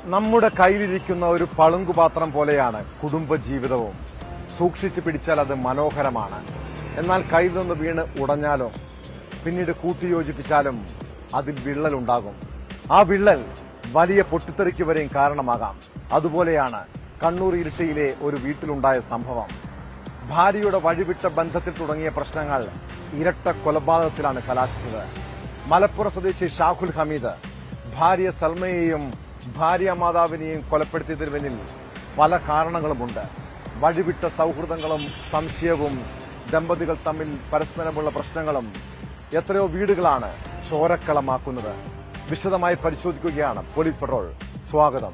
നമ്മുടെ കയ്യിലിരിക്കുന്ന ഒരു പളുങ്കുപാത്രം പോലെയാണ് കുടുംബജീവിതവും സൂക്ഷിച്ചു പിടിച്ചാൽ അത് മനോഹരമാണ് എന്നാൽ കയ്യിൽ നിന്ന് വീണ് ഉടഞ്ഞാലോ പിന്നീട് കൂട്ടിയോജിപ്പിച്ചാലും അതിൽ വിള്ളലുണ്ടാകും ആ വിള്ളൽ വലിയ പൊട്ടിത്തെറിക്ക് വരെയും കാരണമാകാം അതുപോലെയാണ് കണ്ണൂർ ഇരിട്ടിയിലെ ഒരു വീട്ടിലുണ്ടായ സംഭവം ഭാര്യയുടെ വഴിവിട്ട ബന്ധത്തിൽ തുടങ്ങിയ പ്രശ്നങ്ങൾ ഇരട്ട കൊലപാതകത്തിലാണ് കലാശിച്ചത് മലപ്പുറം സ്വദേശി ഷാഹുൽ ഹമീദ് ഭാര്യ സൽമയെയും ഭാര്യ മാതാവിനെയും കൊലപ്പെടുത്തിയതിന് പിന്നിൽ പല കാരണങ്ങളുമുണ്ട് വഴിവിട്ട സൗഹൃദങ്ങളും സംശയവും ദമ്പതികൾ തമ്മിൽ പരസ്പരമുള്ള പ്രശ്നങ്ങളും എത്രയോ വീടുകളാണ് ചോരക്കളമാക്കുന്നത് വിശദമായി പരിശോധിക്കുകയാണ് പോലീസ് പെട്രോൾ സ്വാഗതം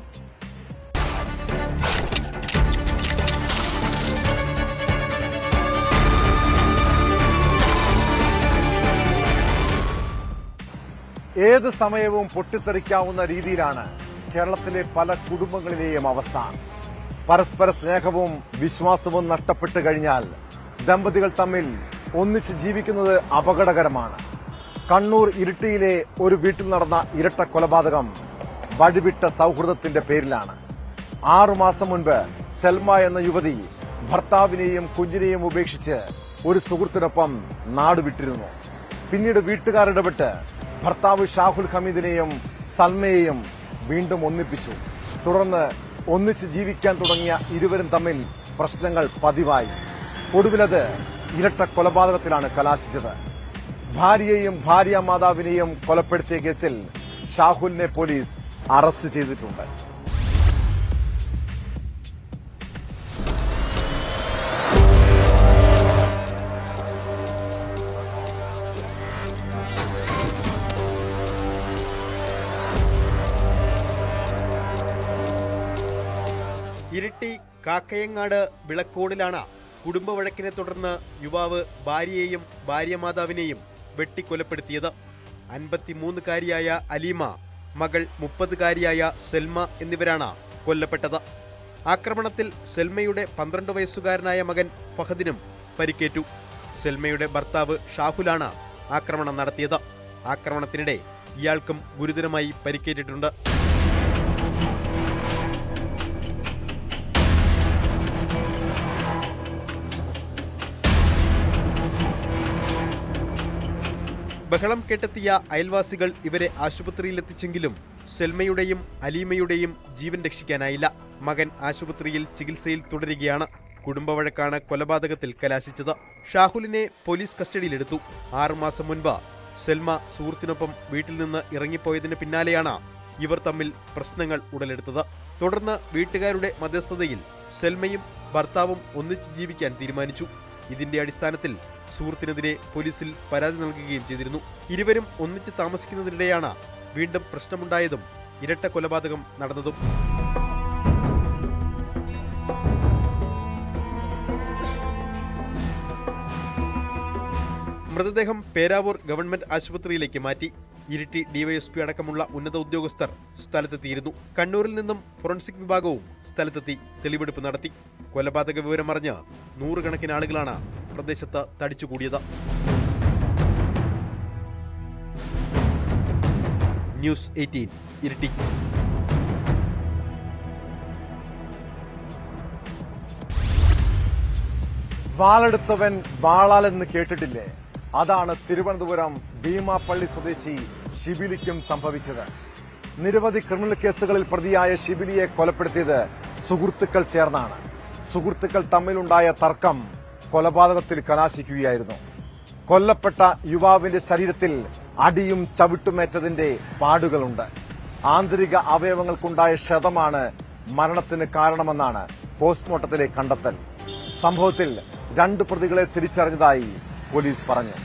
ഏത് സമയവും പൊട്ടിത്തെറിക്കാവുന്ന രീതിയിലാണ് കേരളത്തിലെ പല കുടുംബങ്ങളിലെയും അവസ്ഥ പരസ്പര സ്നേഹവും വിശ്വാസവും നഷ്ടപ്പെട്ടു കഴിഞ്ഞാൽ ദമ്പതികൾ തമ്മിൽ ഒന്നിച്ച് ജീവിക്കുന്നത് അപകടകരമാണ് കണ്ണൂർ ഇരിട്ടിയിലെ ഒരു വീട്ടിൽ നടന്ന ഇരട്ട കൊലപാതകം വഴിവിട്ട സൗഹൃദത്തിന്റെ പേരിലാണ് ആറുമാസം മുൻപ് സെൽമ എന്ന യുവതി ഭർത്താവിനെയും കുഞ്ഞിനെയും ഉപേക്ഷിച്ച് ഒരു സുഹൃത്തിനൊപ്പം നാടുവിട്ടിരുന്നു പിന്നീട് വീട്ടുകാർ ഇടപെട്ട് ഭർത്താവ് ഷാഹുൽ ഹമീദിനെയും സൽമയെയും വീണ്ടും ഒന്നിപ്പിച്ചു തുടർന്ന് ഒന്നിച്ച് ജീവിക്കാൻ തുടങ്ങിയ ഇരുവരും തമ്മിൽ പ്രശ്നങ്ങൾ പതിവായി ഒടുവിലത് ഇരട്ട കൊലപാതകത്തിലാണ് കലാശിച്ചത് ഭാര്യയെയും ഭാര്യ മാതാവിനെയും കൊലപ്പെടുത്തിയ കേസിൽ ഷാഹുലിനെ പോലീസ് അറസ്റ്റ് ചെയ്തിട്ടുണ്ട് ഇരിട്ടി കാക്കയങ്ങാട് വിളക്കോടിലാണ് കുടുംബവഴക്കിനെ തുടർന്ന് യുവാവ് ഭാര്യയെയും ഭാര്യമാതാവിനെയും വെട്ടിക്കൊലപ്പെടുത്തിയത് അൻപത്തിമൂന്നുകാരിയായ അലീമ മകൾ മുപ്പതുകാരിയായ സെൽമ എന്നിവരാണ് കൊല്ലപ്പെട്ടത് ആക്രമണത്തിൽ സെൽമയുടെ പന്ത്രണ്ട് വയസ്സുകാരനായ മകൻ ഫഹദിനും പരിക്കേറ്റു സെൽമയുടെ ഭർത്താവ് ഷാഹുലാണ് ആക്രമണം നടത്തിയത് ആക്രമണത്തിനിടെ ഇയാൾക്കും ഗുരുതരമായി പരിക്കേറ്റിട്ടുണ്ട് ബഹളം കേട്ടെത്തിയ അയൽവാസികൾ ഇവരെ ആശുപത്രിയിലെത്തിച്ചെങ്കിലും സെൽമയുടെയും അലീമയുടെയും ജീവൻ രക്ഷിക്കാനായില്ല മകൻ ആശുപത്രിയിൽ ചികിത്സയിൽ തുടരുകയാണ് കുടുംബവഴക്കാണ് കൊലപാതകത്തിൽ കലാശിച്ചത് ഷാഹുലിനെ പോലീസ് കസ്റ്റഡിയിലെടുത്തു ആറുമാസം മുൻപ് സെൽമ സുഹൃത്തിനൊപ്പം വീട്ടിൽ നിന്ന് ഇറങ്ങിപ്പോയതിന് പിന്നാലെയാണ് ഇവർ തമ്മിൽ പ്രശ്നങ്ങൾ ഉടലെടുത്തത് തുടർന്ന് വീട്ടുകാരുടെ മധ്യസ്ഥതയിൽ സെൽമയും ഭർത്താവും ഒന്നിച്ച് ജീവിക്കാൻ തീരുമാനിച്ചു ഇതിന്റെ അടിസ്ഥാനത്തിൽ സുഹൃത്തിനെതിരെ പോലീസിൽ പരാതി നൽകുകയും ചെയ്തിരുന്നു ഇരുവരും ഒന്നിച്ച് താമസിക്കുന്നതിനിടെയാണ് വീണ്ടും പ്രശ്നമുണ്ടായതും ഇരട്ട കൊലപാതകം നടന്നതും മൃതദേഹം പേരാവൂർ ഗവൺമെന്റ് ആശുപത്രിയിലേക്ക് മാറ്റി ഇരിട്ടി ഡിവൈഎസ്പി അടക്കമുള്ള ഉന്നത ഉദ്യോഗസ്ഥർ സ്ഥലത്തെത്തിയിരുന്നു കണ്ണൂരിൽ നിന്നും ഫോറൻസിക് വിഭാഗവും സ്ഥലത്തെത്തി തെളിവെടുപ്പ് നടത്തി കൊലപാതക വിവരം അറിഞ്ഞ് നൂറുകണക്കിന് ആളുകളാണ് പ്രദേശത്ത് തടിച്ചുകൂടിയത് ന്യൂസ് എയ്റ്റീൻ ഇരിട്ടി വാളെടുത്തവൻ വാളാലെന്ന് കേട്ടിട്ടില്ലേ അതാണ് തിരുവനന്തപുരം ഭീമാപ്പള്ളി സ്വദേശി ഷിബിലിക്കും സംഭവിച്ചത് നിരവധി ക്രിമിനൽ കേസുകളിൽ പ്രതിയായ ഷിബിലിയെ കൊലപ്പെടുത്തിയത് സുഹൃത്തുക്കൾ ചേർന്നാണ് സുഹൃത്തുക്കൾ തമ്മിലുണ്ടായ തർക്കം കൊലപാതകത്തിൽ കലാശിക്കുകയായിരുന്നു കൊല്ലപ്പെട്ട യുവാവിന്റെ ശരീരത്തിൽ അടിയും ചവിട്ടുമേറ്റതിന്റെ പാടുകളുണ്ട് ആന്തരിക അവയവങ്ങൾക്കുണ്ടായ ക്ഷതമാണ് മരണത്തിന് കാരണമെന്നാണ് പോസ്റ്റ്മോർട്ടത്തിലെ കണ്ടെത്തൽ സംഭവത്തിൽ രണ്ട് പ്രതികളെ തിരിച്ചറിഞ്ഞതായി പോലീസ് പറഞ്ഞു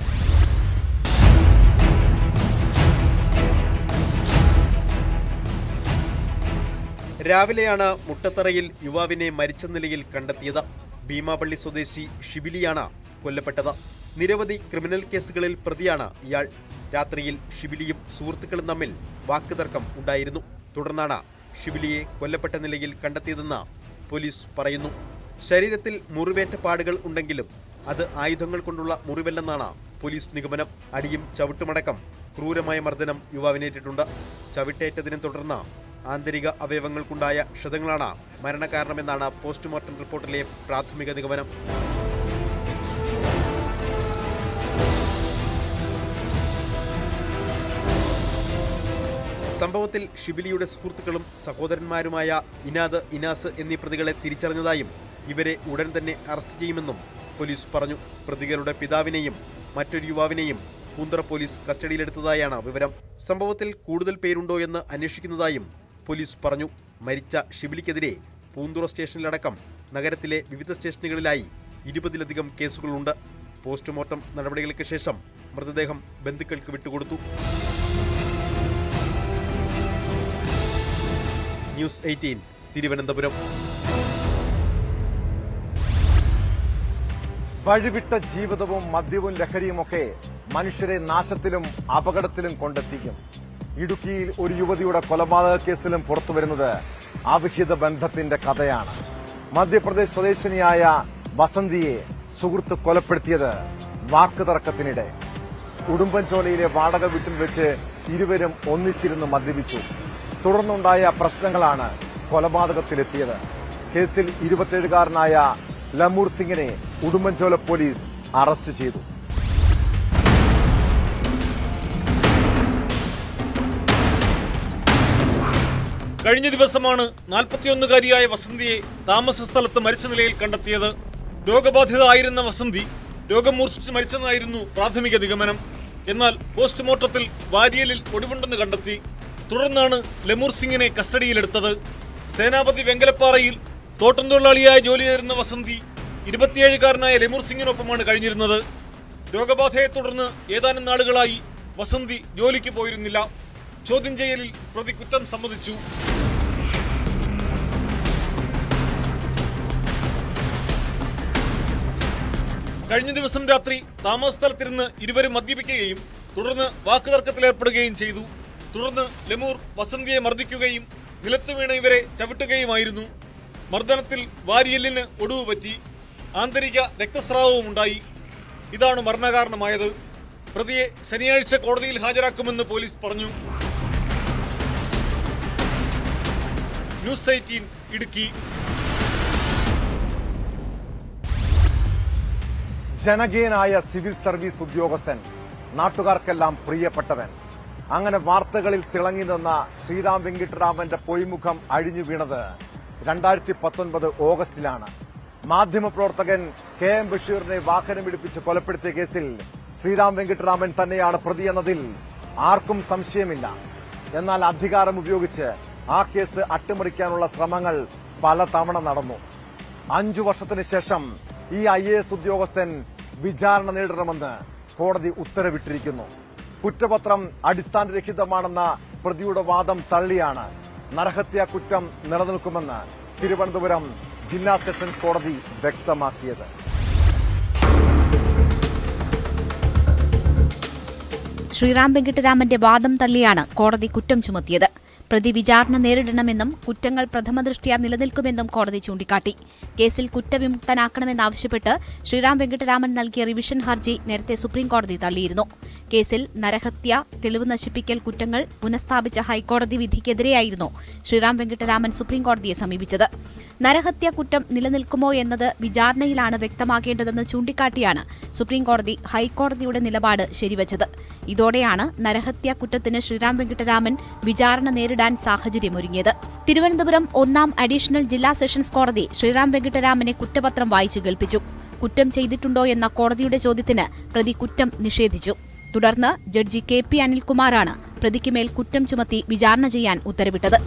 രാവിലെയാണ് മുട്ടത്തറയിൽ യുവാവിനെ മരിച്ച നിലയിൽ കണ്ടെത്തിയത് ഭീമാപള്ളി സ്വദേശി ഷിബിലിയാണ് കൊല്ലപ്പെട്ടത് നിരവധി ക്രിമിനൽ കേസുകളിൽ പ്രതിയാണ് ഇയാൾ രാത്രിയിൽ ഷിബിലിയും സുഹൃത്തുക്കളും തമ്മിൽ വാക്കുതർക്കം ഉണ്ടായിരുന്നു തുടർന്നാണ് ഷിബിലിയെ കൊല്ലപ്പെട്ട നിലയിൽ കണ്ടെത്തിയതെന്ന് പോലീസ് പറയുന്നു ശരീരത്തിൽ മുറിവേറ്റ പാടുകൾ ഉണ്ടെങ്കിലും അത് ആയുധങ്ങൾ കൊണ്ടുള്ള മുറിവല്ലെന്നാണ് പോലീസ് നിഗമനം അടിയും ചവിട്ടുമടക്കം ക്രൂരമായ മർദ്ദനം യുവാവിനേറ്റിട്ടുണ്ട് ചവിട്ടേറ്റതിനെ തുടർന്ന് ആന്തരിക അവയവങ്ങൾക്കുണ്ടായ ക്ഷതങ്ങളാണ് മരണകാരണമെന്നാണ് പോസ്റ്റ്മോർട്ടം റിപ്പോർട്ടിലെ പ്രാഥമിക നിഗമനം സംഭവത്തിൽ ഷിബിലിയുടെ സുഹൃത്തുക്കളും സഹോദരന്മാരുമായ ഇനാദ് ഇനാസ് എന്നീ പ്രതികളെ തിരിച്ചറിഞ്ഞതായും ഇവരെ ഉടൻ തന്നെ അറസ്റ്റ് ചെയ്യുമെന്നും പോലീസ് പറഞ്ഞു പ്രതികളുടെ പിതാവിനെയും മറ്റൊരു യുവാവിനെയും പൂന്തറ പോലീസ് കസ്റ്റഡിയിലെടുത്തതായാണ് വിവരം സംഭവത്തിൽ കൂടുതൽ പേരുണ്ടോ എന്ന് അന്വേഷിക്കുന്നതായും പോലീസ് പറഞ്ഞു മരിച്ച ഷിബിലിക്കെതിരെ പൂന്തുറ സ്റ്റേഷനിലടക്കം നഗരത്തിലെ വിവിധ സ്റ്റേഷനുകളിലായി ഇരുപതിലധികം കേസുകളുണ്ട് പോസ്റ്റ്മോർട്ടം നടപടികൾക്ക് ശേഷം മൃതദേഹം ബന്ധുക്കൾക്ക് വിട്ടുകൊടുത്തു ന്യൂസ് എയ്റ്റീൻ തിരുവനന്തപുരം വഴിവിട്ട ജീവിതവും മദ്യവും ലഹരിയുമൊക്കെ മനുഷ്യരെ നാശത്തിലും അപകടത്തിലും കൊണ്ടെത്തിക്കും ഇടുക്കിയിൽ ഒരു യുവതിയുടെ കൊലപാതക കേസിലും പുറത്തുവരുന്നത് അവിഹിത ബന്ധത്തിന്റെ കഥയാണ് മധ്യപ്രദേശ് സ്വദേശിനിയായ വസന്തിയെ സുഹൃത്ത് കൊലപ്പെടുത്തിയത് വാക്കുതർക്കത്തിനിടെ ഉടുമ്പൻചോലയിലെ വാടക വീട്ടിൽ വെച്ച് ഇരുവരും ഒന്നിച്ചിരുന്ന് മദ്യപിച്ചു തുടർന്നുണ്ടായ പ്രശ്നങ്ങളാണ് കൊലപാതകത്തിലെത്തിയത് കേസിൽ ഇരുപത്തിയേഴുകാരനായ ലമൂർ സിംഗിനെ ഉടുമ്പൻചോല പോലീസ് അറസ്റ്റ് ചെയ്തു കഴിഞ്ഞ ദിവസമാണ് നാൽപ്പത്തിയൊന്നുകാരിയായ വസന്തിയെ താമസ സ്ഥലത്ത് മരിച്ച നിലയിൽ കണ്ടെത്തിയത് രോഗബാധിത ആയിരുന്ന വസന്തി രോഗം മൂർച്ഛിച്ച് മരിച്ചെന്നായിരുന്നു പ്രാഥമിക നിഗമനം എന്നാൽ പോസ്റ്റ്മോർട്ടത്തിൽ വാരിയലിൽ ഒടിവുണ്ടെന്ന് കണ്ടെത്തി തുടർന്നാണ് ലെമൂർ സിംഗിനെ കസ്റ്റഡിയിലെടുത്തത് സേനാപതി വെങ്കലപ്പാറയിൽ തോട്ടം തൊഴിലാളിയായി ജോലി ചെയ്തിരുന്ന വസന്തി ഇരുപത്തിയേഴുകാരനായ ലെമൂർ സിംഗിനൊപ്പമാണ് കഴിഞ്ഞിരുന്നത് രോഗബാധയെ തുടർന്ന് ഏതാനും നാളുകളായി വസന്തി ജോലിക്ക് പോയിരുന്നില്ല ചോദ്യം ചെയ്യലിൽ പ്രതി കുറ്റം സമ്മതിച്ചു കഴിഞ്ഞ ദിവസം രാത്രി താമസ സ്ഥലത്തിരുന്ന് ഇരുവരും മദ്യപിക്കുകയും തുടർന്ന് വാക്കുതർക്കത്തിലേർപ്പെടുകയും ചെയ്തു തുടർന്ന് ലെമൂർ വസന്തിയെ മർദ്ദിക്കുകയും നിലത്തു വീണ ഇവരെ ചവിട്ടുകയുമായിരുന്നു മർദ്ദനത്തിൽ വാരിയലിന് ഒടിവ് പറ്റി ആന്തരിക രക്തസ്രാവവും ഉണ്ടായി ഇതാണ് മരണകാരണമായത് പ്രതിയെ ശനിയാഴ്ച കോടതിയിൽ ഹാജരാക്കുമെന്ന് പോലീസ് പറഞ്ഞു ന്യൂസ് എയ്റ്റീൻ ഇടുക്കി ജനകീയനായ സിവിൽ സർവീസ് ഉദ്യോഗസ്ഥൻ നാട്ടുകാർക്കെല്ലാം പ്രിയപ്പെട്ടവൻ അങ്ങനെ വാർത്തകളിൽ തിളങ്ങി നിന്ന ശ്രീറാം വെങ്കിട്ടരാമന്റെ പൊയ്മുഖം അഴിഞ്ഞു വീണത് രണ്ടായിരത്തി പത്തൊൻപത് ഓഗസ്റ്റിലാണ് മാധ്യമപ്രവർത്തകൻ കെ എം ബഷീറിനെ വാഹനം ഇടിപ്പിച്ച് കൊലപ്പെടുത്തിയ കേസിൽ ശ്രീറാം വെങ്കിട്ടരാമൻ തന്നെയാണ് പ്രതിയെന്നതിൽ ആർക്കും സംശയമില്ല എന്നാൽ അധികാരം ഉപയോഗിച്ച് ആ കേസ് അട്ടിമറിക്കാനുള്ള ശ്രമങ്ങൾ പലതവണ നടന്നു അഞ്ചു വർഷത്തിന് ശേഷം ഈ ഐ എ എസ് ഉദ്യോഗസ്ഥൻ വിചാരണ നേരിടണമെന്ന് കോടതി ഉത്തരവിട്ടിരിക്കുന്നു കുറ്റപത്രം അടിസ്ഥാനരഹിതമാണെന്ന പ്രതിയുടെ വാദം തള്ളിയാണ് നരഹത്യാ കുറ്റം നിലനിൽക്കുമെന്ന് തിരുവനന്തപുരം ജില്ലാ സെഷൻസ് കോടതി വ്യക്തമാക്കിയത് ശ്രീറാം വെങ്കിട്ടരാമന്റെ വാദം തള്ളിയാണ് കോടതി കുറ്റം ചുമത്തിയത് പ്രതി വിചാരണ നേരിടണമെന്നും കുറ്റങ്ങൾ പ്രഥമദൃഷ്ട്യാ നിലനിൽക്കുമെന്നും കോടതി ചൂണ്ടിക്കാട്ടി കേസിൽ കുറ്റവിമുക്തനാക്കണമെന്നാവശ്യപ്പെട്ട് ശ്രീറാം വെങ്കിട്ടരാമൻ നൽകിയ റിവിഷൻ ഹർജി നേരത്തെ സുപ്രീംകോടതി തള്ളിയിരുന്നു കേസിൽ നരഹത്യ തെളിവ് നശിപ്പിക്കൽ കുറ്റങ്ങൾ പുനഃസ്ഥാപിച്ച ഹൈക്കോടതി വിധിക്കെതിരെയായിരുന്നു ശ്രീറാം വെങ്കിട്ടരാമൻ സുപ്രീംകോടതിയെ സമീപിച്ചത് നരഹത്യ കുറ്റം നിലനിൽക്കുമോ എന്നത് വിചാരണയിലാണ് വ്യക്തമാക്കേണ്ടതെന്ന് ചൂണ്ടിക്കാട്ടിയാണ് സുപ്രീംകോടതി ഹൈക്കോടതിയുടെ നിലപാട് ശരിവച്ചത് ഇതോടെയാണ് നരഹത്യ കുറ്റത്തിന് ശ്രീറാം വെങ്കിട്ടരാമൻ വിചാരണ നേരിടാൻ സാഹചര്യമൊരുങ്ങിയത് തിരുവനന്തപുരം ഒന്നാം അഡീഷണൽ ജില്ലാ സെഷൻസ് കോടതി ശ്രീറാം വെങ്കിട്ടരാമനെ കുറ്റപത്രം വായിച്ചു കേൾപ്പിച്ചു കുറ്റം ചെയ്തിട്ടുണ്ടോ എന്ന കോടതിയുടെ ചോദ്യത്തിന് പ്രതി കുറ്റം നിഷേധിച്ചു തുടർന്ന് ജഡ്ജി കെ പി അനിൽകുമാറാണ് പ്രതിക്ക് മേൽ കുറ്റം ചുമത്തി വിചാരണ ചെയ്യാൻ ഉത്തരവിട്ടത്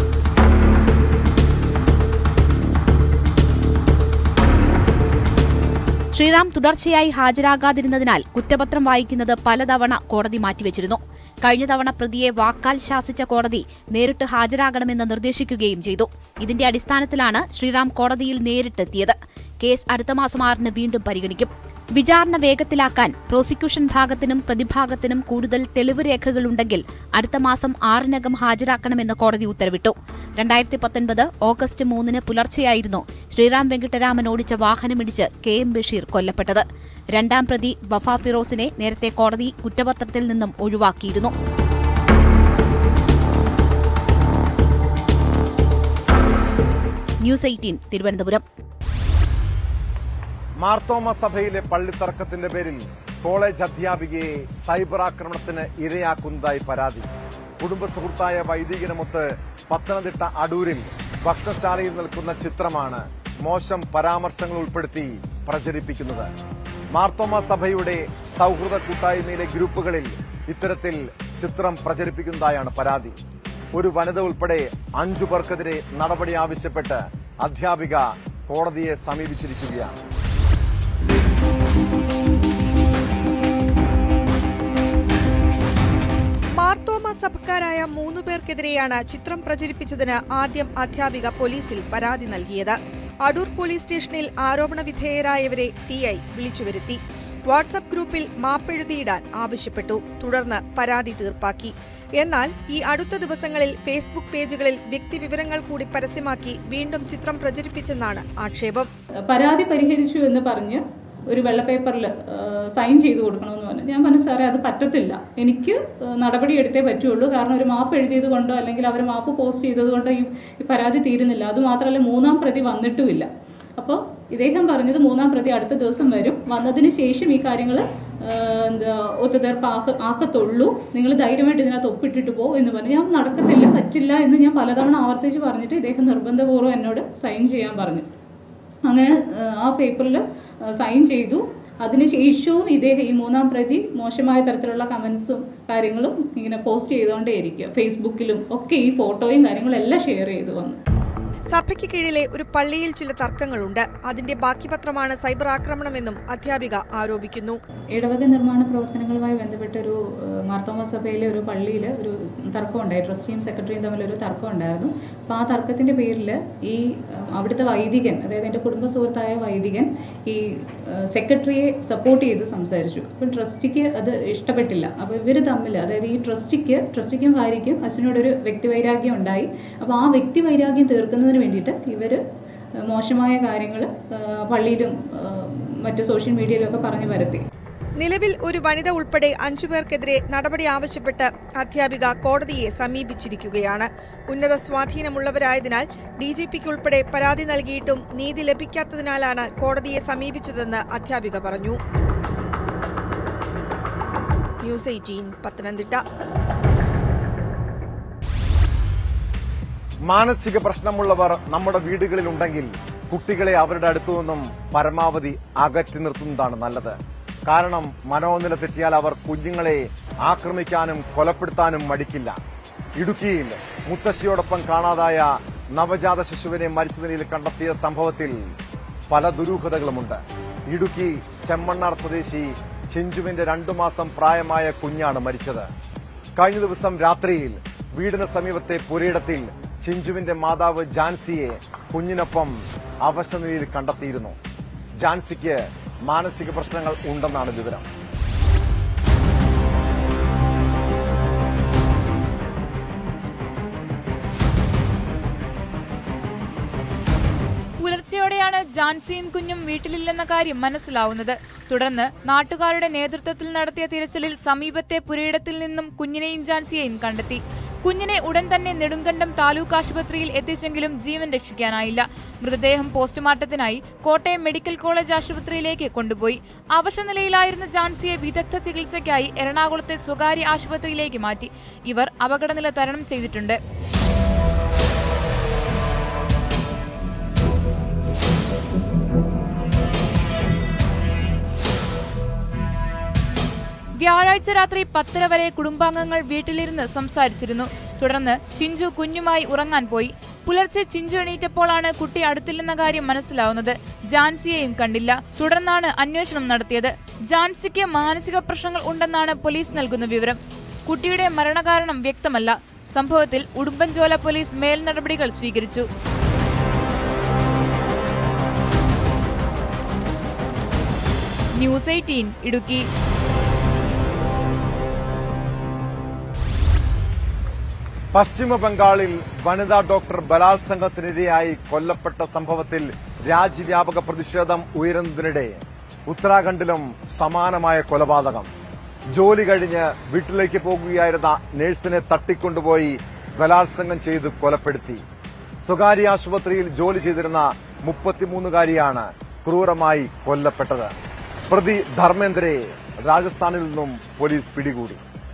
ശ്രീറാം തുടർച്ചയായി ഹാജരാകാതിരുന്നതിനാൽ കുറ്റപത്രം വായിക്കുന്നത് പലതവണ കോടതി മാറ്റിവെച്ചിരുന്നു കഴിഞ്ഞ തവണ പ്രതിയെ വാക്കാൽ ശാസിച്ച കോടതി നേരിട്ട് ഹാജരാകണമെന്ന് നിർദ്ദേശിക്കുകയും ചെയ്തു ഇതിന്റെ അടിസ്ഥാനത്തിലാണ് ശ്രീറാം കോടതിയിൽ നേരിട്ടെത്തിയത് കേസ് അടുത്ത മാസം ആറിന് വീണ്ടും പരിഗണിക്കും വിചാരണ വേഗത്തിലാക്കാൻ പ്രോസിക്യൂഷൻ ഭാഗത്തിനും പ്രതിഭാഗത്തിനും കൂടുതൽ തെളിവ് രേഖകളുണ്ടെങ്കിൽ അടുത്ത മാസം ആറിനകം ഹാജരാക്കണമെന്ന് കോടതി ഉത്തരവിട്ടു രണ്ടായിരത്തി പത്തൊൻപത് ഓഗസ്റ്റ് മൂന്നിന് പുലർച്ചെയായിരുന്നു ശ്രീറാം വെങ്കിട്ടരാമൻ ഓടിച്ച വാഹനമിടിച്ച് കെ എം ബഷീർ കൊല്ലപ്പെട്ടത് രണ്ടാം പ്രതി വഫ ഫിറോസിനെ നേരത്തെ കോടതി കുറ്റപത്രത്തിൽ നിന്നും ഒഴിവാക്കിയിരുന്നു ന്യൂസ് എയ്റ്റീൻ തിരുവനന്തപുരം മാർത്തോമ സഭയിലെ പള്ളിത്തർക്കത്തിന്റെ പേരിൽ കോളേജ് അധ്യാപികയെ സൈബർ ആക്രമണത്തിന് ഇരയാക്കുന്നതായി പരാതി കുടുംബ സുഹൃത്തായ വൈദികനുമൊത്ത് പത്തനംതിട്ട അടൂരിൽ ഭക്തശാലയിൽ നിൽക്കുന്ന ചിത്രമാണ് മോശം പരാമർശങ്ങൾ ഉൾപ്പെടുത്തി പ്രചരിപ്പിക്കുന്നത് മാർത്തോമ സഭയുടെ സൗഹൃദ കൂട്ടായ്മയിലെ ഗ്രൂപ്പുകളിൽ ഇത്തരത്തിൽ ചിത്രം പ്രചരിപ്പിക്കുന്നതായാണ് പരാതി ഒരു വനിത ഉൾപ്പെടെ അഞ്ചു പേർക്കെതിരെ നടപടി ആവശ്യപ്പെട്ട് അധ്യാപിക കോടതിയെ സമീപിച്ചിരിക്കുകയാണ് മാർത്തോമ സഭക്കാരായ മൂന്നു പേർക്കെതിരെയാണ് ചിത്രം പ്രചരിപ്പിച്ചതിന് ആദ്യം അധ്യാപിക പോലീസിൽ പരാതി നൽകിയത് അടൂർ പോലീസ് സ്റ്റേഷനിൽ ആരോപണ വിധേയരായവരെ സിഐ വിളിച്ചുവരുത്തി വാട്സപ്പ് ഗ്രൂപ്പിൽ മാപ്പെഴുതിയിടാൻ ആവശ്യപ്പെട്ടു തുടർന്ന് പരാതി തീർപ്പാക്കി എന്നാൽ ഈ അടുത്ത ദിവസങ്ങളിൽ ഫേസ്ബുക്ക് പേജുകളിൽ വ്യക്തിവിവരങ്ങൾ കൂടി പരസ്യമാക്കി വീണ്ടും ചിത്രം പ്രചരിപ്പിച്ചെന്നാണ് ആക്ഷേപം പരാതി പരിഹരിച്ചു എന്ന് പറഞ്ഞ് ഒരു വെള്ള പേപ്പറിൽ സൈൻ ചെയ്ത് കൊടുക്കണമെന്ന് പറഞ്ഞു ഞാൻ പറഞ്ഞു സാറേ അത് പറ്റത്തില്ല എനിക്ക് ഏഹ്, നടപടി എടുത്തേ പറ്റുള്ളൂ കാരണം ഒരു മാപ്പ് എഴുതിയത് കൊണ്ടോ അല്ലെങ്കിൽ അവർ മാപ്പ് പോസ്റ്റ് ചെയ്തത് കൊണ്ടോ ഈ ഈ പരാതി തീരുന്നില്ല അതുമാത്രമല്ല മൂന്നാം പ്രതി വന്നിട്ടുമില്ല അപ്പോൾ ഇദ്ദേഹം പറഞ്ഞത് മൂന്നാം പ്രതി അടുത്ത ദിവസം വരും വന്നതിന് ശേഷം ഈ കാര്യങ്ങൾ എന്താ ഒത്തുതീർപ്പ് ആക്ക ആക്കത്തുള്ളൂ നിങ്ങൾ ധൈര്യമായിട്ട് ഇതിനകത്ത് ഒപ്പിട്ടിട്ട് പോകും എന്ന് പറഞ്ഞു ഞാൻ നടക്കത്തില്ല പറ്റില്ല എന്ന് ഞാൻ പലതവണ ആവർത്തിച്ച് പറഞ്ഞിട്ട് ഇദ്ദേഹം നിർബന്ധപൂർവ്വം എന്നോട് സൈൻ ചെയ്യാൻ പറഞ്ഞു അങ്ങനെ ആ, ആ പേപ്പറിൽ സൈൻ ചെയ്തു അതിനുശേഷവും ഇദ്ദേഹം ഈ മൂന്നാം പ്രതി മോശമായ തരത്തിലുള്ള കമൻസും കാര്യങ്ങളും ഇങ്ങനെ പോസ്റ്റ് ചെയ്തുകൊണ്ടേയിരിക്കുക ഫേസ്ബുക്കിലും ഒക്കെ ഈ ഫോട്ടോയും കാര്യങ്ങളും എല്ലാം ഷെയർ ചെയ്തു വന്നു സഭയ്ക്ക് കീഴിലെ ഒരു പള്ളിയിൽ ചില തർക്കങ്ങളുണ്ട് അതിന്റെ ബാക്കി പത്രമാണ് സൈബർ ആക്രമണമെന്നും അധ്യാപിക ആരോപിക്കുന്നു ഇടവക നിർമ്മാണ പ്രവർത്തനങ്ങളുമായി ബന്ധപ്പെട്ട ഒരു ഏഹ്, മാർത്തോമ സഭയിലെ ഒരു പള്ളിയിൽ ഒരു തർക്കം ഉണ്ടായി ട്രസ്റ്റിയും സെക്രട്ടറിയും തമ്മിൽ ഒരു തർക്കം ഉണ്ടായിരുന്നു അപ്പോൾ ആ തർക്കത്തിന്റെ പേരിൽ ഈ ഏഹ്, അവിടുത്തെ വൈദികൻ അതായത് എൻ്റെ കുടുംബ സുഹൃത്തായ വൈദികൻ ഈ ഏഹ്, സെക്രട്ടറിയെ സപ്പോർട്ട് ചെയ്ത് സംസാരിച്ചു അപ്പോൾ ട്രസ്റ്റിക്ക് അത് ഇഷ്ടപ്പെട്ടില്ല അപ്പോൾ ഇവർ തമ്മിൽ അതായത് ഈ ട്രസ്റ്റിക്ക് ട്രസ്റ്റിക്കും ഭാര്യയ്ക്കും അച്ഛനോടൊരു വ്യക്തിവൈരാഗ്യം ഉണ്ടായി അപ്പോൾ ആ വ്യക്തിവൈരാഗ്യം തീർക്കുന്നതിന് വേണ്ടിയിട്ട് ഇവർ മോശമായ കാര്യങ്ങൾ പള്ളിയിലും ഏഹ്, മറ്റ് സോഷ്യൽ മീഡിയയിലും ഒക്കെ പറഞ്ഞു പരത്തി നിലവിൽ ഒരു വനിത ഉൾപ്പെടെ അഞ്ചു പേർക്കെതിരെ നടപടി ആവശ്യപ്പെട്ട് അധ്യാപിക കോടതിയെ സമീപിച്ചിരിക്കുകയാണ് ഉന്നത സ്വാധീനമുള്ളവരായതിനാൽ ഡി ജി പിക്ക് ഉൾപ്പെടെ പരാതി നൽകിയിട്ടും നീതി ലഭിക്കാത്തതിനാലാണ് കോടതിയെ സമീപിച്ചതെന്ന് അധ്യാപിക പറഞ്ഞു ന്യൂസ് എയ്റ്റീൻ പത്തനംതിട്ട മാനസിക പ്രശ്നമുള്ളവർ നമ്മുടെ വീടുകളിൽ ഉണ്ടെങ്കിൽ കുട്ടികളെ അവരുടെ അടുത്തു നിന്നും പരമാവധി അകറ്റി നിർത്തുന്നതാണ് നല്ലത് കാരണം മനോനില തെറ്റിയാൽ അവർ കുഞ്ഞുങ്ങളെ ആക്രമിക്കാനും കൊലപ്പെടുത്താനും മടിക്കില്ല ഇടുക്കിയിൽ മുത്തശ്ശിയോടൊപ്പം കാണാതായ നവജാത ശിശുവിനെ മരിച്ച നിലയിൽ കണ്ടെത്തിയ സംഭവത്തിൽ പല ദുരൂഹതകളുമുണ്ട് ഇടുക്കി ചെമ്മണ്ണാർ സ്വദേശി ചിഞ്ചുവിന്റെ രണ്ടു മാസം പ്രായമായ കുഞ്ഞാണ് മരിച്ചത് കഴിഞ്ഞ ദിവസം രാത്രിയിൽ വീടിന് സമീപത്തെ പുരയിടത്തിൽ ചിഞ്ചുവിന്റെ മാതാവ് ജാൻസിയെ കുഞ്ഞിനൊപ്പം അവശനിലയിൽ കണ്ടെത്തിയിരുന്നു ജാൻസിക്ക് മാനസിക പ്രശ്നങ്ങൾ ഉണ്ടെന്നാണ് വിവരം പുലർച്ചെയോടെയാണ് ജാൻസിയും കുഞ്ഞും വീട്ടിലില്ലെന്ന കാര്യം മനസ്സിലാവുന്നത് തുടർന്ന് നാട്ടുകാരുടെ നേതൃത്വത്തിൽ നടത്തിയ തിരച്ചിലിൽ സമീപത്തെ പുരയിടത്തിൽ നിന്നും കുഞ്ഞിനെയും ജാൻസിയെയും കണ്ടെത്തി കുഞ്ഞിനെ ഉടൻ തന്നെ നെടുങ്കണ്ടം താലൂക്ക് ആശുപത്രിയിൽ എത്തിച്ചെങ്കിലും ജീവൻ രക്ഷിക്കാനായില്ല മൃതദേഹം പോസ്റ്റ്മോർട്ടത്തിനായി കോട്ടയം മെഡിക്കൽ കോളേജ് ആശുപത്രിയിലേക്ക് കൊണ്ടുപോയി അവശനിലയിലായിരുന്ന ജാൻസിയെ വിദഗ്ധ ചികിത്സയ്ക്കായി എറണാകുളത്തെ സ്വകാര്യ ആശുപത്രിയിലേക്ക് മാറ്റി ഇവർ അപകടനില തരണം ചെയ്തിട്ടുണ്ട് വ്യാഴാഴ്ച രാത്രി പത്തര വരെ കുടുംബാംഗങ്ങൾ വീട്ടിലിരുന്ന് സംസാരിച്ചിരുന്നു തുടർന്ന് ചിഞ്ചു കുഞ്ഞുമായി ഉറങ്ങാൻ പോയി പുലർച്ചെ ചിഞ്ചു എണീറ്റപ്പോഴാണ് കുട്ടി അടുത്തില്ലെന്ന കാര്യം മനസ്സിലാവുന്നത് ജാൻസിയെയും കണ്ടില്ല തുടർന്നാണ് അന്വേഷണം നടത്തിയത് ജാൻസിക്ക് മാനസിക പ്രശ്നങ്ങൾ ഉണ്ടെന്നാണ് പോലീസ് നൽകുന്ന വിവരം കുട്ടിയുടെ മരണകാരണം വ്യക്തമല്ല സംഭവത്തിൽ ഉടുമ്പൻചോല പോലീസ് മേൽ നടപടികൾ സ്വീകരിച്ചു ന്യൂസ് എയ്റ്റീൻ ഇടുക്കി പശ്ചിമ ബംഗാളിൽ വനിതാ ഡോക്ടർ ബലാത്സംഗത്തിനിരയായി കൊല്ലപ്പെട്ട സംഭവത്തിൽ രാജ്യവ്യാപക പ്രതിഷേധം ഉയരുന്നതിനിടെ ഉത്തരാഖണ്ഡിലും സമാനമായ കൊലപാതകം ജോലി കഴിഞ്ഞ് വീട്ടിലേക്ക് പോകുകയായിരുന്ന നഴ്സിനെ തട്ടിക്കൊണ്ടുപോയി ബലാത്സംഗം ചെയ്ത് കൊലപ്പെടുത്തി സ്വകാര്യ ആശുപത്രിയിൽ ജോലി ചെയ്തിരുന്ന മുപ്പത്തിമൂന്നുകാരിയാണ് ക്രൂരമായി കൊല്ലപ്പെട്ടത് പ്രതി ധർമ്മേന്ദ്രയെ രാജസ്ഥാനിൽ നിന്നും പോലീസ് പിടികൂടി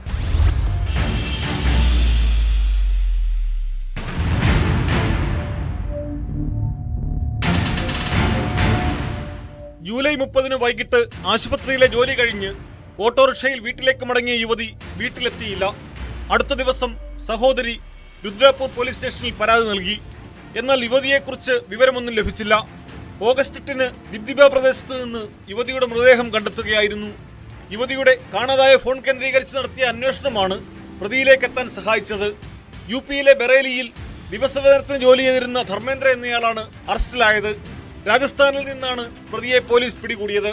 ജൂലൈ മുപ്പതിന് വൈകിട്ട് ആശുപത്രിയിലെ ജോലി കഴിഞ്ഞ് ഓട്ടോറിക്ഷയിൽ വീട്ടിലേക്ക് മടങ്ങിയ യുവതി വീട്ടിലെത്തിയില്ല അടുത്ത ദിവസം സഹോദരി രുദ്രാപൂർ പോലീസ് സ്റ്റേഷനിൽ പരാതി നൽകി എന്നാൽ യുവതിയെക്കുറിച്ച് വിവരമൊന്നും ലഭിച്ചില്ല ഓഗസ്റ്റ് എട്ടിന് ദിബ്ദിബ പ്രദേശത്ത് നിന്ന് യുവതിയുടെ മൃതദേഹം കണ്ടെത്തുകയായിരുന്നു യുവതിയുടെ കാണാതായ ഫോൺ കേന്ദ്രീകരിച്ച് നടത്തിയ അന്വേഷണമാണ് പ്രതിയിലേക്ക് എത്താൻ സഹായിച്ചത് യു പിയിലെ ബറേലിയിൽ ദിവസവേതനത്തിന് ജോലി ചെയ്തിരുന്ന ധർമ്മേന്ദ്ര എന്നയാളാണ് അറസ്റ്റിലായത് രാജസ്ഥാനിൽ നിന്നാണ് പ്രതിയെ പോലീസ് പിടികൂടിയത്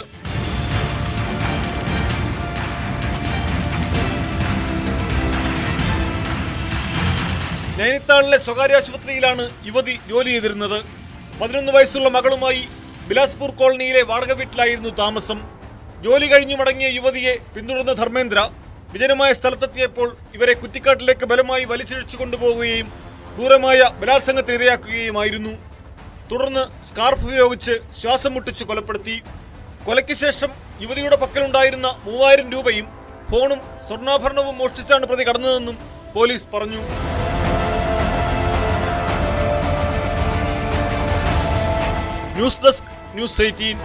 നൈനിത്താളിലെ സ്വകാര്യ ആശുപത്രിയിലാണ് യുവതി ജോലി ചെയ്തിരുന്നത് പതിനൊന്ന് വയസ്സുള്ള മകളുമായി ബിലാസ്പൂർ കോളനിയിലെ വാടക വീട്ടിലായിരുന്നു താമസം ജോലി കഴിഞ്ഞു മടങ്ങിയ യുവതിയെ പിന്തുടർന്ന ധർമ്മേന്ദ്ര വിജനമായ സ്ഥലത്തെത്തിയപ്പോൾ ഇവരെ കുറ്റിക്കാട്ടിലേക്ക് ബലമായി വലിച്ചിഴച്ചു കൊണ്ടുപോവുകയും ക്രൂരമായ ബലാത്സംഗത്തിന് ഇരയാക്കുകയുമായിരുന്നു തുടർന്ന് സ്കാർഫ് ഉപയോഗിച്ച് ശ്വാസം മുട്ടിച്ച് കൊലപ്പെടുത്തി കൊലയ്ക്ക് ശേഷം യുവതിയുടെ പക്കലുണ്ടായിരുന്ന മൂവായിരം രൂപയും ഫോണും സ്വർണ്ണാഭരണവും മോഷ്ടിച്ചാണ് പ്രതി കടന്നതെന്നും പോലീസ് പറഞ്ഞു ന്യൂസ് ഡെസ്ക് ന്യൂസ് എയ്റ്റീൻ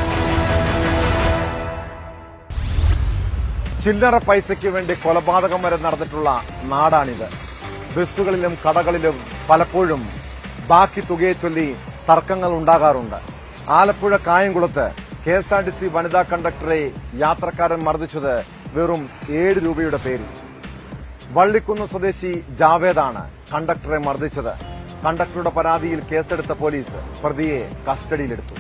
ചില്ലറ പൈസയ്ക്ക് വേണ്ടി കൊലപാതകം വരെ നടന്നിട്ടുള്ള നാടാണിത് ബസ്സുകളിലും കടകളിലും പലപ്പോഴും ബാക്കി തുകയെ ചൊല്ലി തർക്കങ്ങൾ ഉണ്ടാകാറുണ്ട് ആലപ്പുഴ കായംകുളത്ത് K S R T C വനിതാ കണ്ടക്ടറെ യാത്രക്കാരൻ മർദ്ദിച്ചത് വെറും ഏഴ് രൂപയുടെ പേരിൽ വള്ളിക്കുന്ന് സ്വദേശി ജാവേദാണ് കണ്ടക്ടറെ മർദ്ദിച്ചത് കണ്ടക്ടറുടെ പരാതിയിൽ കേസെടുത്ത പോലീസ് പ്രതിയെ കസ്റ്റഡിയിലെടുത്തു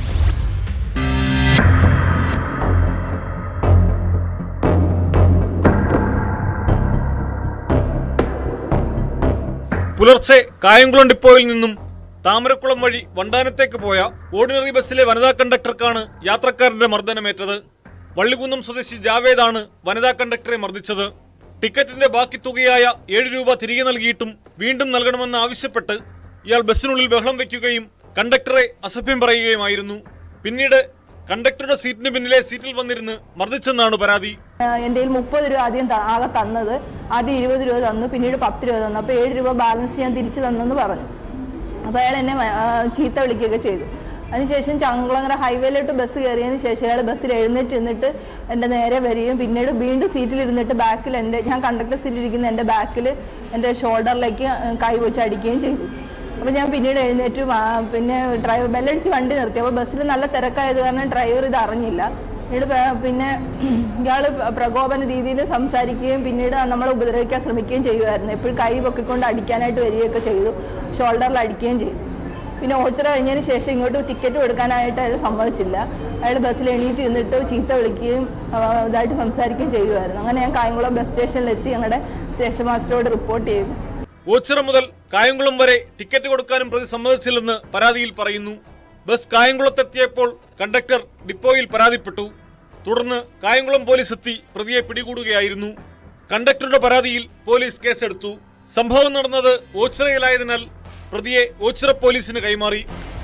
പുലർച്ചെ കായംകുളം ഡിപ്പോയിൽ നിന്നും താമരക്കുളം വഴി വണ്ടാനത്തേക്ക് പോയ ഓർഡിനറി ബസ്സിലെ വനിതാ കണ്ടക്ടർക്കാണ് യാത്രക്കാരന്റെ മർദ്ദനമേറ്റത് വള്ളികുന്നം സ്വദേശി ജാവേദാണ് വനിതാ കണ്ടക്ടറെ മർദ്ദിച്ചത് ടിക്കറ്റിന്റെ ബാക്കി തുകയായ ഏഴ് രൂപ തിരികെ നൽകിയിട്ടും വീണ്ടും നൽകണമെന്ന് ആവശ്യപ്പെട്ട് ഇയാൾ ബസ്സിനുള്ളിൽ ബഹളം വയ്ക്കുകയും കണ്ടക്ടറെ അസഭ്യം പറയുകയുമായിരുന്നു പിന്നീട് കണ്ടക്ടറുടെ സീറ്റിന് പിന്നിലെ സീറ്റിൽ വന്നിരുന്ന് മർദ്ദിച്ചെന്നാണ് പരാതി എൻ്റെ കയ്യിൽ മുപ്പത് രൂപ ആദ്യം ത- ആകെ തന്നത് ആദ്യം ഇരുപത് രൂപ തന്നു പിന്നീട് പത്ത് രൂപ തന്നു അപ്പോൾ ഏഴ് രൂപ ബാലൻസ് ഞാൻ തിരിച്ചു തന്നെന്ന് പറഞ്ഞു അപ്പോൾ അയാൾ എന്നെ മ- ആ, ചീത്ത വിളിക്കുകയൊക്കെ ചെയ്തു അതിനുശേഷം ചങ്കുളങ്ങര ഹൈവേയിലോട്ട് ബസ് കയറിയതിന് ശേഷം അയാൾ ബസ്സിൽ എഴുന്നേറ്റ് നിന്നിട്ട് എൻ്റെ നേരെ വരികയും പിന്നീട് വീണ്ടും സീറ്റിൽ ഇരുന്നിട്ട് ബാക്കിൽ എൻ്റെ ഞാൻ കണ്ടക്ടർ സീറ്റിൽ ഇരിക്കുന്ന എൻ്റെ ബാക്കിൽ എൻ്റെ ഷോൾഡറിലേക്ക് കൈ വെച്ച് അടിക്കുകയും ചെയ്തു അപ്പോൾ ഞാൻ പിന്നീട് എഴുന്നേറ്റ് വാ- പിന്നെ ഡ്രൈവർ ബെല്ലടിച്ച് വണ്ടി നിർത്തി അപ്പോൾ ബസ്സിൽ നല്ല തിരക്കായത് കാരണം ഡ്രൈവർ ഇത് അറിഞ്ഞില്ല പിന്നീട് പേ- പിന്നെ ഇയാൾ പ്രകോപന രീതിയിൽ സംസാരിക്കുകയും പിന്നീട് നമ്മളെ ഉപദ്രവിക്കാൻ ശ്രമിക്കുകയും ചെയ്യുമായിരുന്നു എപ്പോഴും കൈ പൊക്കിക്കൊണ്ട് അടിക്കാനായിട്ട് വരികയൊക്കെ ചെയ്തു ഷോൾഡറിൽ അടിക്കുകയും ചെയ്തു പിന്നെ ഓച്ചറ കഴിഞ്ഞതിന് ശേഷം ഇങ്ങോട്ട് ടിക്കറ്റ് കൊടുക്കാനായിട്ട് അയാൾ സമ്മതിച്ചില്ല അയാൾ ബസ്സിൽ എണീറ്റ് നിന്നിട്ട് ചീത്ത വിളിക്കുകയും ആ, ഇതായിട്ട് സംസാരിക്കുകയും ചെയ്യുമായിരുന്നു അങ്ങനെ ഞാൻ കായംകുളം ബസ് സ്റ്റേഷനിലെത്തി ഞങ്ങളുടെ സ്റ്റേഷൻ മാസ്റ്ററോട് റിപ്പോർട്ട് ചെയ്തു ഓച്ചിറ മുതൽ കായംകുളം വരെ ടിക്കറ്റ് കൊടുക്കാനും പ്രതി സമ്മതിച്ചില്ലെന്ന് പരാതിയിൽ പറയുന്നു ബസ് കായംകുളത്തെത്തിയപ്പോൾ കണ്ടക്ടർ ഡിപ്പോയിൽ പരാതിപ്പെട്ടു തുടർന്ന് കായംകുളം പോലീസ് എത്തി പ്രതിയെ പിടികൂടുകയായിരുന്നു കണ്ടക്ടറുടെ പരാതിയിൽ പോലീസ് കേസെടുത്തു സംഭവം നടന്നത് ഓച്ചിറയിലായതിനാൽ പ്രതിയെ ഓച്ചിറ പോലീസിന് കൈമാറി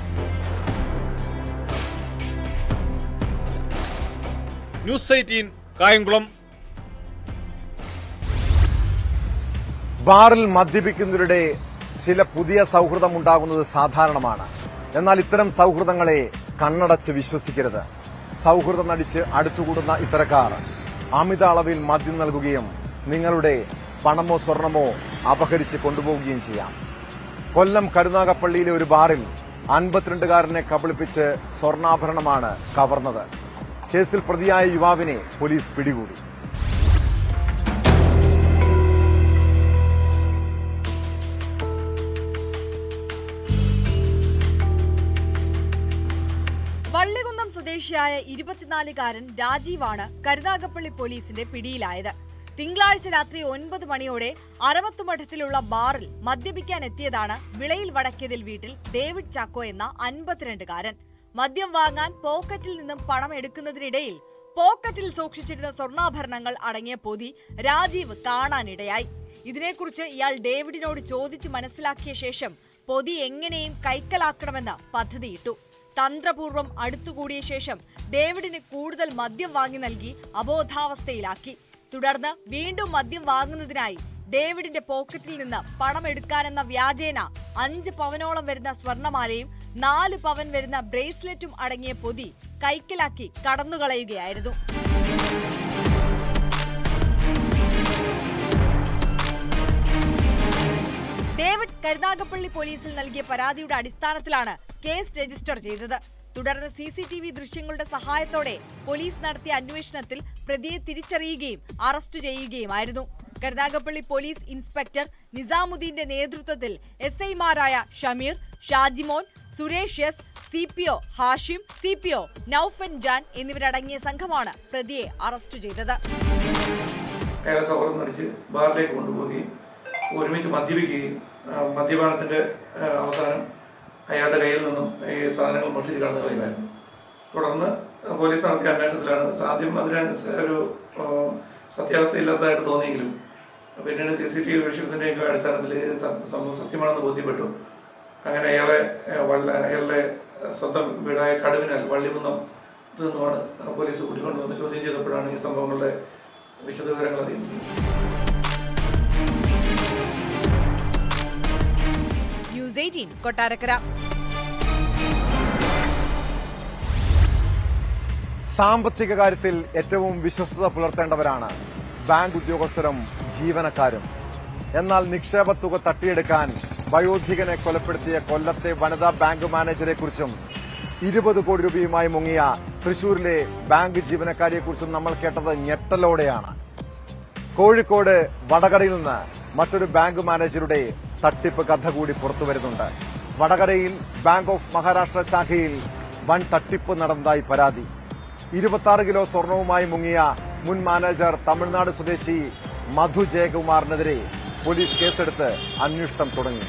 ന്യൂസ് എയ്റ്റീൻ കായംകുളം ബാറിൽ മദ്യപിക്കുന്നവരുടെ ചില പുതിയ സൗഹൃദം ഉണ്ടാകുന്നത് സാധാരണമാണ് എന്നാൽ ഇത്തരം സൗഹൃദങ്ങളെ കണ്ണടച്ച് വിശ്വസിക്കരുത് സൗഹൃദം നടിച്ച് അടുത്തുകൂടുന്ന ഇത്തരക്കാർ അമിത അളവിൽ മദ്യം നൽകുകയും നിങ്ങളുടെ പണമോ സ്വർണമോ അപഹരിച്ച് കൊണ്ടുപോവുകയും ചെയ്യാം കൊല്ലം കരുനാഗപ്പള്ളിയിലെ ഒരു ബാറിൽ അൻപത്തിരണ്ടുകാരനെ കബളിപ്പിച്ച് സ്വർണ്ണാഭരണമാണ് കവർന്നത് കേസിൽ പ്രതിയായ യുവാവിനെ പോലീസ് പിടികൂടി വള്ളികുന്നം സ്വദേശിയായ ഇരുപത്തിനാലുകാരൻ രാജീവാണ് കരുനാഗപ്പള്ളി പോലീസിന്റെ പിടിയിലായത് തിങ്കളാഴ്ച രാത്രി ഒൻപത് മണിയോടെ അറവത്തുമഠത്തിലുള്ള ബാറിൽ മദ്യപിക്കാൻ എത്തിയതാണ് വിളയിൽ വടക്കേതിൽ വീട്ടിൽ ഡേവിഡ് ചാക്കോ എന്ന അൻപത്തിരണ്ടുകാരൻ മദ്യം വാങ്ങാൻ പോക്കറ്റിൽ നിന്നും പണം എടുക്കുന്നതിനിടയിൽ പോക്കറ്റിൽ സൂക്ഷിച്ചിരുന്ന സ്വർണ്ണാഭരണങ്ങൾ അടങ്ങിയ പൊതി രാജീവ് കാണാനിടയായി ഇതിനെക്കുറിച്ച് ഇയാൾ ഡേവിഡിനോട് ചോദിച്ച് മനസ്സിലാക്കിയ ശേഷം പൊതി എങ്ങനെയും കൈക്കലാക്കണമെന്ന് പദ്ധതിയിട്ടു തന്ത്രപൂർവ്വം അടുത്തുകൂടിയ ശേഷം ഡേവിഡിന് കൂടുതൽ മദ്യം വാങ്ങി നൽകി അബോധാവസ്ഥയിലാക്കി തുടർന്ന് വീണ്ടും മദ്യം വാങ്ങുന്നതിനായി ഡേവിഡിന്റെ പോക്കറ്റിൽ നിന്ന് പണം എടുക്കാനെന്ന വ്യാജേന അഞ്ച് പവനോളം വരുന്ന സ്വർണമാലയും നാല് പവൻ വരുന്ന ബ്രേസ്ലെറ്റും അടങ്ങിയ പൊതി കൈക്കലാക്കി കടന്നുകളയുകയായിരുന്നു ഡേവിഡ് കരുനാഗപ്പള്ളി പോലീസിൽ നൽകിയ പരാതിയുടെ അടിസ്ഥാനത്തിലാണ് കേസ് രജിസ്റ്റർ ചെയ്തത് തുടർന്ന് സി സി ടി വി ദൃശ്യങ്ങളുടെ സഹായത്തോടെ പോലീസ് നടത്തിയ അന്വേഷണത്തിൽ പ്രതിയെ തിരിച്ചറിയുകയും അറസ്റ്റ് ചെയ്യുകയുമായിരുന്നു കരുനാഗപ്പള്ളി പോലീസ് ഇൻസ്പെക്ടർ നിസാമുദ്ദീന്റെ നേതൃത്വത്തിൽ എസ് ഐമാരായ Shameer Shajimon Suresh S C P O Hashim C P O Naufan Jan എന്നിവരടങ്ങിയ സംഘമാണ് പ്രതിയെ അറസ്റ്റ് ചെയ്തത് അയാളെ സൗഹൃദം നടിച്ച് ബാറിലേക്ക് കൊണ്ടുപോവുകയും ഒരുമിച്ച് മദ്യപിക്കുകയും ആ, മദ്യപാനത്തിന്റെ ആ, അവസാനം അയാളുടെ കയ്യിൽ നിന്നും ഈ സാധനങ്ങൾ മോഷ്ടിച്ച് കടന്നു കളയുമായിരുന്നു തുടർന്ന് പോലീസ് നടത്തിയ അന്വേഷണത്തിലാണ് ആദ്യം അതിന് ഒരു ആ, സത്യാവസ്ഥയില്ലാത്തതായിട്ട് തോന്നിയെങ്കിലും പിന്നീട് സി സി ടി വി വിഷ്വൽസിന്റെയൊക്കെ അടിസ്ഥാനത്തിൽ ഇത് സ- സംഭവം സത്യമാണെന്ന് ബോധ്യപ്പെട്ടു അങ്ങനെ അയാളെ ആ, വള്ള അയാളുടെ സ്വന്തം വീടായ കടുവിനാൽ വള്ളിമുന്നം നിന്നുമാണ് പോലീസ് കൂട്ടിക്കൊണ്ടുവന്ന് ചോദ്യം ചെയ്തപ്പോഴാണ് ഈ സംഭവങ്ങളുടെ വിശദവിവരങ്ങൾ അറിയുന്നത് ന്യൂസ് എയ്റ്റീൻ കൊട്ടാരക്കര സാമ്പത്തിക കാര്യത്തിൽ ഏറ്റവും വിശ്വസ്തത പുലർത്തേണ്ടവരാണ് ബാങ്ക് ഉദ്യോഗസ്ഥരും ജീവനക്കാരും എന്നാൽ നിക്ഷേപ തുക തട്ടിയെടുക്കാൻ വയോധികനെ കൊലപ്പെടുത്തിയ കൊല്ലത്തെ വനിതാ ബാങ്ക് മാനേജരെ കുറിച്ചും ഇരുപത് കോടി രൂപയുമായി മുങ്ങിയ തൃശൂരിലെ ബാങ്ക് ജീവനക്കാരിയെക്കുറിച്ചും നമ്മൾ കേട്ടത് ഞെട്ടലോടെയാണ് കോഴിക്കോട് വടകരയിൽ നിന്ന് മറ്റൊരു ബാങ്ക് മാനേജറുടെ തട്ടിപ്പ് കഥ കൂടി പുറത്തുവരുന്നുണ്ട് വടകരയിൽ ബാങ്ക് ഓഫ് മഹാരാഷ്ട്ര ശാഖയിൽ വൻ തട്ടിപ്പ് നടന്നതായി പരാതി ഇരുപത്തി കിലോ സ്വർണവുമായി മുങ്ങിയ മുൻ മാനേജർ തമിഴ്നാട് സ്വദേശി മധു ജയകുമാറിനെതിരെ പോലീസ് കേസെടുത്ത് അന്വേഷണം തുടങ്ങി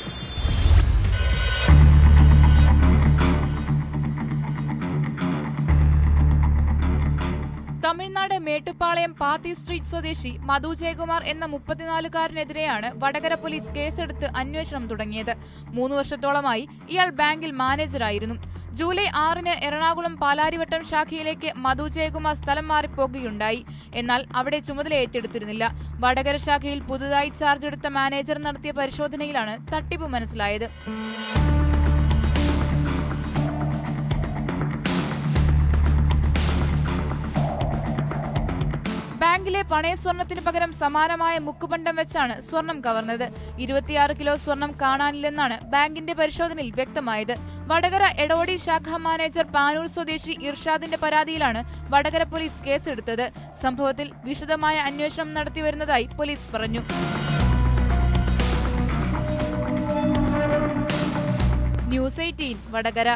തമിഴ്നാട് മേട്ടുപ്പാളയം പാത്തി സ്ട്രീറ്റ് സ്വദേശി മധു ജയകുമാർ എന്ന മുപ്പത്തിനാലുകാരനെതിരെയാണ് വടകര പോലീസ് കേസെടുത്ത് അന്വേഷണം തുടങ്ങിയത് മൂന്ന് വർഷത്തോളമായി ഇയാൾ ബാങ്കിൽ മാനേജറായിരുന്നു ജൂലൈ ആറിന് എറണാകുളം പാലാരിവട്ടം ശാഖയിലേക്ക് മധു ജയകുമാർ സ്ഥലം മാറിപ്പോകുകയുണ്ടായി എന്നാൽ അവിടെ ചുമതല ഏറ്റെടുത്തിരുന്നില്ല വടകര ശാഖയിൽ പുതുതായി ചാർജ് എടുത്ത മാനേജർ നടത്തിയ പരിശോധനയിലാണ് തട്ടിപ്പ് മനസ്സിലായത് ബാങ്കിലെ പണയ സ്വർണത്തിന് പകരം സമാനമായ മുക്കുപണ്ടം വെച്ചാണ് സ്വർണം കവർന്നത് ഇരുപത്തിയാറ് കിലോ സ്വർണം കാണാനില്ലെന്നാണ് ബാങ്കിന്റെ പരിശോധനയിൽ വ്യക്തമായത് വടകര എടോടി ശാഖ മാനേജർ പാനൂർ സ്വദേശി ഇർഷാദിന്റെ പരാതിയിലാണ് വടകര പോലീസ് കേസെടുത്തത് സംഭവത്തിൽ വിശദമായ അന്വേഷണം നടത്തിവരുന്നതായി പോലീസ് പറഞ്ഞു ന്യൂസ് എയ്റ്റീൻ വടകര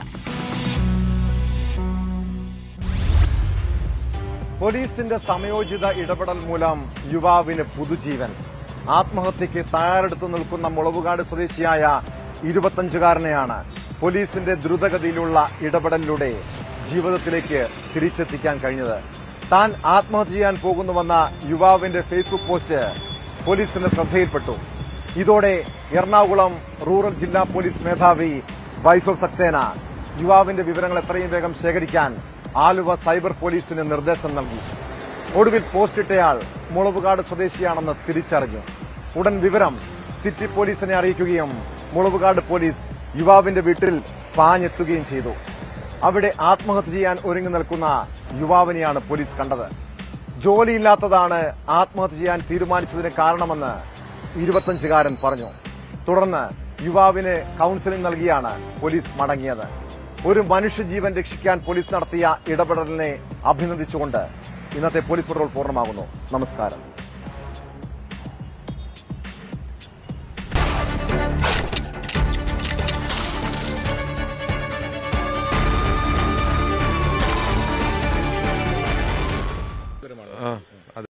പോലീസിന്റെ സമയോചിത ഇടപെടൽ മൂലം യുവാവിന് പുതുജീവൻ ആത്മഹത്യക്ക് തയ്യാറെടുത്തു നിൽക്കുന്ന മുളവുകാട് സ്വദേശിയായ ഇരുപത്തഞ്ചുകാരനെയാണ് പോലീസിന്റെ ദ്രുതഗതിയിലുള്ള ഇടപെടലിലൂടെ ജീവിതത്തിലേക്ക് തിരിച്ചെത്തിക്കാൻ കഴിഞ്ഞത് താൻ ആത്മഹത്യ ചെയ്യാൻ പോകുന്നുവെന്ന യുവാവിന്റെ ഫേസ്ബുക്ക് പോസ്റ്റ് പോലീസിന്റെ ശ്രദ്ധയിൽപ്പെട്ടു ഇതോടെ എറണാകുളം റൂറൽ ജില്ലാ പോലീസ് മേധാവി വൈഫ് ഓഫ് സക്സേന യുവാവിന്റെ വിവരങ്ങൾ എത്രയും വേഗം ശേഖരിക്കാൻ ആലുവ സൈബർ പോലീസിന് നിർദ്ദേശം നൽകി ഒടുവിൽ പോസ്റ്റിട്ടയാൾ മുളവുകാട് സ്വദേശിയാണെന്ന് തിരിച്ചറിഞ്ഞു ഉടൻ വിവരം സിറ്റി പോലീസിനെ അറിയിക്കുകയും മുളവുകാട് പോലീസ് യുവാവിന്റെ വീട്ടിൽ പാഞ്ഞെത്തുകയും ചെയ്തു അവിടെ ആത്മഹത്യ ചെയ്യാൻ ഒരുങ്ങി നിൽക്കുന്ന യുവാവിനെയാണ് പോലീസ് കണ്ടത് ജോലിയില്ലാത്തതാണ് ആത്മഹത്യ ചെയ്യാൻ തീരുമാനിച്ചതിന് കാരണമെന്ന് ഇരുപത്തഞ്ചുകാരൻ പറഞ്ഞു തുടർന്ന് യുവാവിന് കൌൺസിലിംഗ് നൽകിയാണ് പോലീസ് മടങ്ങിയത് ഒരു മനുഷ്യജീവൻ രക്ഷിക്കാൻ പോലീസ് നടത്തിയ ഇടപെടലിനെ അഭിനന്ദിച്ചുകൊണ്ട് ഇന്നത്തെ പോലീസ് പട്രോൾ പൂർണ്ണമാകുന്നു നമസ്കാരം